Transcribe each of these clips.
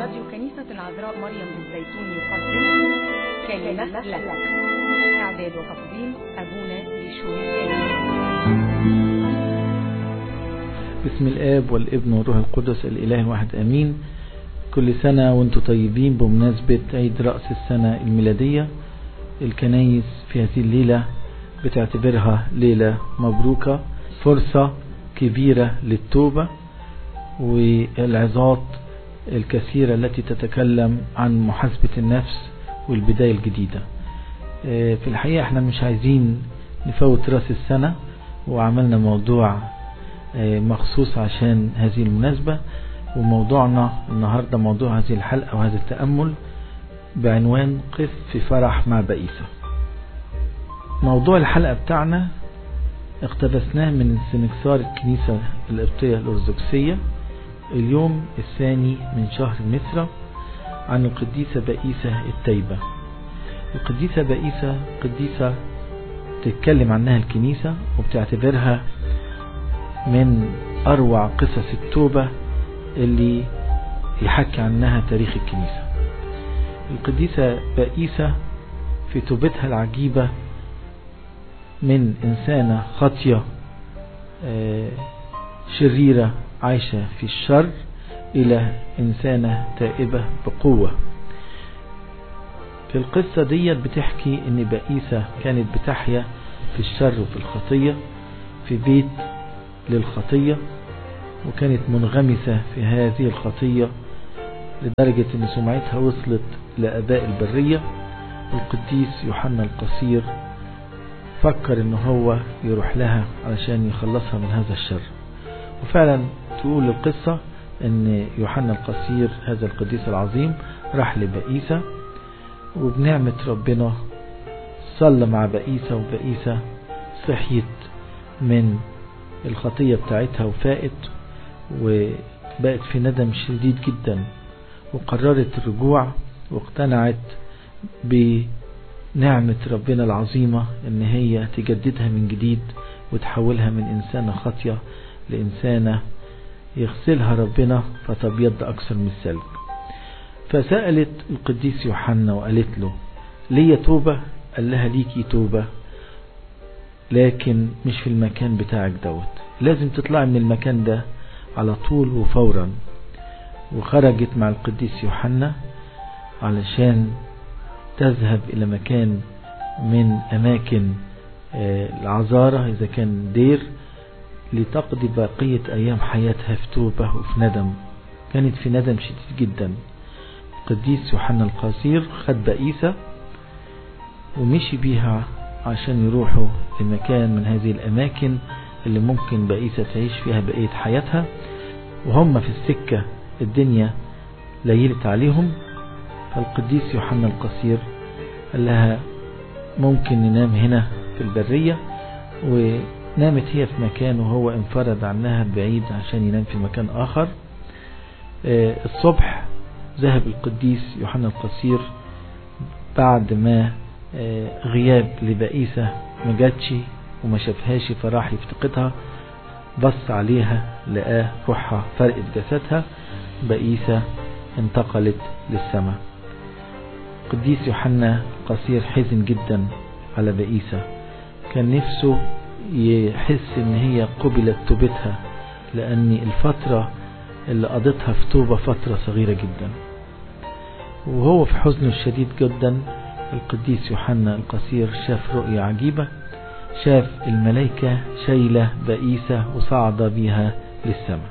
راديو كنيسة العذراء مريم بالزيتون يقدم كلمة لك إعداد وتقديم أبونا بشوي بسم الآب والابن والروح القدس الإله الواحد أمين كل سنة وانتم طيبين بمناسبة عيد رأس السنة الميلادية الكنايس في هذه الليلة بتعتبرها ليلة مبروكة فرصة كبيرة للتوبة والعظات الكثيرة التي تتكلم عن محاسبة النفس والبداية الجديدة في الحقيقة احنا مش عايزين نفوت راس السنة وعملنا موضوع مخصوص عشان هذه المناسبة وموضوعنا النهاردة موضوع هذه الحلقة وهذا التأمل بعنوان قف في فرح مع بئيسة موضوع الحلقة بتاعنا اقتبسناه من سنكسار الكنيسة القبطية الأرثوذكسية اليوم الثاني من شهر مصر عن القديسة بئيسة التيبة القديسة بئيسة قديسة تتكلم عنها الكنيسة وبتعتبرها من أروع قصص التوبة اللي يحكي عنها تاريخ الكنيسة القديسة بئيسة في توبتها العجيبة من إنسانة خاطية شريرة عايشة في الشر إلى إنسانة تائبة بقوة في القصة ديت بتحكي إن بئيسة كانت بتحيا في الشر وفي الخطية في بيت للخطية وكانت منغمسة في هذه الخطية لدرجة ان سمعتها وصلت لأباء البرية القديس يوحنا القصير فكر ان هو يروح لها علشان يخلصها من هذا الشر وفعلا تقول القصة ان يوحنا القصير هذا القديس العظيم راح لبئيسة وبنعمة ربنا صلى مع بئيسة وبئيسة صحيت من الخطية بتاعتها وفاقت وبقت في ندم شديد جدا وقررت الرجوع واقتنعت بنعمة ربنا العظيمة ان هي تجددها من جديد وتحولها من انسانة خاطية لانسانة يغسلها ربنا فتبيض اكثر من الثلج فسألت القديس يوحنا وقالت له ليا توبة قال لها ليكي توبة لكن مش في المكان بتاعك دوت لازم تطلعي من المكان ده على طول وفورا وخرجت مع القديس يوحنا علشان تذهب إلى مكان من أماكن العذارة إذا كان دير لتقضي بقية أيام حياتها في توبة وفي ندم كانت في ندم شديد جدا القديس يوحنا القصير خد بئيسة ومشي بيها عشان يروحوا لمكان من هذه الأماكن اللي ممكن بئيسة تعيش فيها بقية حياتها وهم في السكة الدنيا ليلت عليهم فالقديس يوحنا القصير قال لها ممكن ننام هنا في البرية ونامت هي في مكان وهو انفرد عنها بعيد عشان ينام في مكان آخر الصبح ذهب القديس يوحنا القصير بعد ما غياب لبئيسة ما جاتش وما شافهاش فراح يفتقدها بص عليها لقاه روحها فرقت جسدها بئيسة انتقلت للسماء قديس يوحنا قصير حزن جدا على بئيسة كان نفسه يحس ان هي قبلت توبتها لان الفترة اللي قضتها في توبة فترة صغيرة جدا وهو في حزنه الشديد جدا القديس يوحنا القصير شاف رؤية عجيبة شاف الملائكة شايلة بئيسة وصعد بها للسماء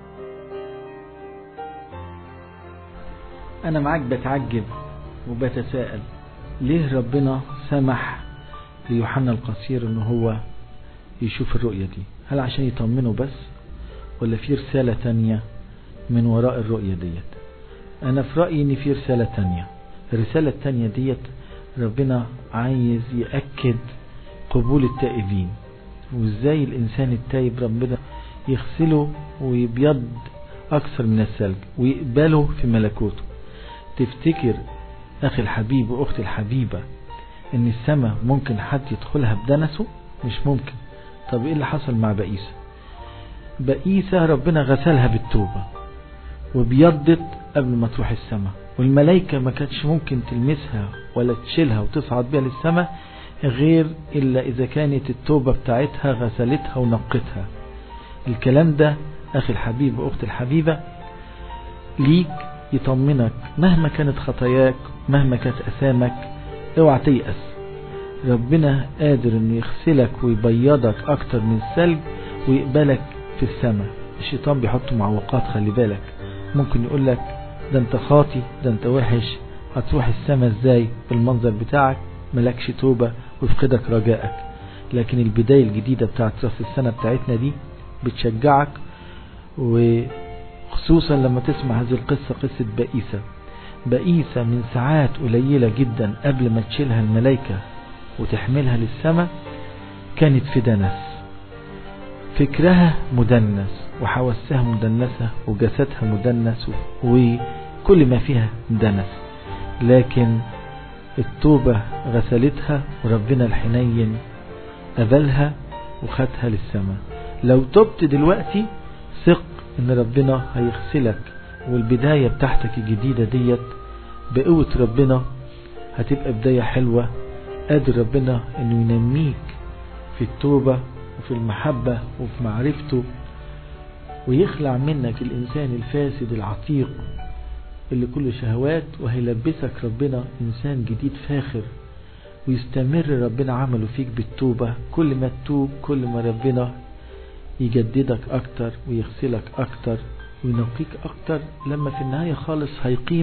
أنا معاك بتعجب وبتساءل ليه ربنا سمح ليوحنا القصير ان هو يشوف الرؤية دي هل عشان يطمنه بس ولا في رسالة تانية من وراء الرؤية ديت انا في رأيي ان في رسالة تانية الرسالة التانية ديت ربنا عايز يأكد قبول التائبين وازاي الانسان التائب ربنا يغسله ويبيض اكثر من الثلج ويقبله في ملكوته تفتكر اخي الحبيب واختي الحبيبة ان السماء ممكن حد يدخلها بدنسه مش ممكن طب ايه اللي حصل مع بئيسة بئيسة ربنا غسلها بالتوبة وبيضت قبل ما تروح السماء والملائكة ما كانتش ممكن تلمسها ولا تشيلها وتصعد بها للسماء غير إلا إذا كانت التوبة بتاعتها غسلتها ونقتها الكلام ده أخي الحبيب وأخت الحبيبة ليك يطمنك مهما كانت خطاياك مهما كانت أسامك اوعى تيأس ربنا قادر انه يغسلك ويبيضك اكتر من الثلج ويقبلك في السماء الشيطان بيحط معوقات خلي بالك ممكن يقول لك ده انت خاطي ده انت وحش هتروح السماء ازاي بالمنظر بتاعك ملكش توبة ويفقدك رجائك لكن البداية الجديدة بتاعت راس السنة بتاعتنا دي بتشجعك وخصوصا لما تسمع هذه القصة قصة بائسة بائسة من ساعات قليلة جدا قبل ما تشيلها الملائكة وتحملها للسماء كانت في دنس فكرها مدنس وحواسها مدنسة وجسدها مدنس وكل ما فيها مدنس لكن التوبة غسلتها وربنا الحنين قبلها وخدها للسماء لو تبت دلوقتي ثق ان ربنا هيغسلك والبداية بتاعتك الجديدة ديت بقوة ربنا هتبقى بداية حلوة قادر ربنا انه ينميك في التوبة وفي المحبة وفي معرفته ويخلع منك الانسان الفاسد العتيق اللي كله شهوات وهيلبسك ربنا انسان جديد فاخر ويستمر ربنا عمله فيك بالتوبة كل ما تتوب كل ما ربنا يجددك اكتر ويغسلك اكتر وينقيك اكتر لما في النهاية خالص هيقيم